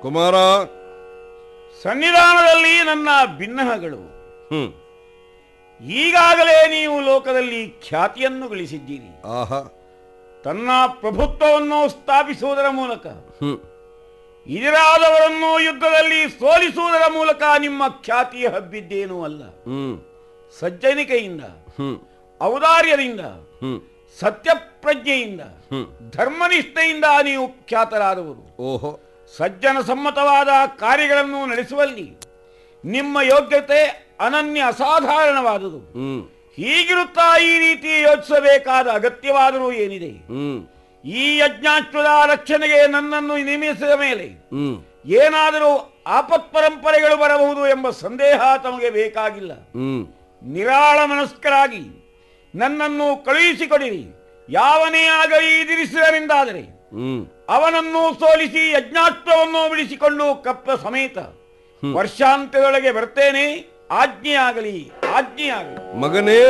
ಕುಮಾರ ಸನ್ನಿಧಾನದಲ್ಲಿ ನನ್ನ ಭಿನ್ನಹಗಳು ಹ್ಮ್ ಈಗಾಗಲೇ ನೀವು ಲೋಕದಲ್ಲಿ ಖ್ಯಾತಿಯನ್ನು ಗಳಿಸಿದ್ದೀರಿ ಆಹಾ ತನ್ನ ಪ್ರಭುತ್ವವನ್ನು ಸ್ಥಾಪಿಸುವುದರ ಮೂಲಕ ಹ್ಮ್ ಇದರಾದವರನ್ನು ಯುದ್ಧದಲ್ಲಿ ಸೋಲಿಸುವುದರ ಮೂಲಕ ನಿಮ್ಮ ಖ್ಯಾತಿ ಹಬ್ಬಿದ್ದೇನೂ ಅಲ್ಲ ಹ್ಮ್ ಸಜ್ಜನಿಕೆಯಿಂದ ಹ್ಮ್ ಔದಾರ್ಯದಿಂದ ಹ್ಮ್ ಸತ್ಯಪ್ರಜ್ಞೆಯಿಂದ ಹ್ಮ್ ಧರ್ಮನಿಷ್ಠೆಯಿಂದ ನೀವು ಖ್ಯಾತರಾದವರು ಓಹೋ ಸಜ್ಜನ ಸಮ್ಮತವಾದ ಕಾರ್ಯಗಳನ್ನು ನಡೆಸುವಲ್ಲಿ ನಿಮ್ಮ ಯೋಗ್ಯತೆ ಅನನ್ಯ ಅಸಾಧಾರಣವಾದುದು ಹ್ಮ್ ಹೀಗಿರುತ್ತಾ ಈ ರೀತಿ ಯೋಚಿಸಬೇಕಾದ ಅಗತ್ಯವಾದರೂ ಏನಿದೆ ಹ್ಮ್ ಈ ಯಜ್ಞಾಶ್ವದ ರಕ್ಷಣೆಗೆ ನನ್ನನ್ನು ನೇಮಿಸಿದ ಮೇಲೆ ಹ್ಮ್ ಏನಾದರೂ ಆಪತ್ ಪರಂಪರೆಗಳು ಬರಬಹುದು ಎಂಬ ಸಂದೇಹ ತಮಗೆ ಬೇಕಾಗಿಲ್ಲ ಹ್ಮ್ ನಿರಾಳ ಮನಸ್ಕರಾಗಿ ನನ್ನನ್ನು ಕಳುಹಿಸಿಕೊಡಿರಿ ಯಾವನೇ ಆಗಲಿ ಇದಿರಿಸಿದರೆಂದಾದರೆ ಹ್ಮ್ ಅವನನ್ನು ಸೋಲಿಸಿ ಯಜ್ಞಾಸ್ತ್ರವನ್ನು ಬಿಡಿಸಿಕೊಂಡು ಕಪ್ಪ ಸಮೇತ ವರ್ಷಾಂತ್ಯದೊಳಗೆ ಬರ್ತೇನೆ ಆಜ್ಞೆಯಾಗಲಿ ಆಜ್ಞೆಯಾಗಲಿ ಮಗನೇ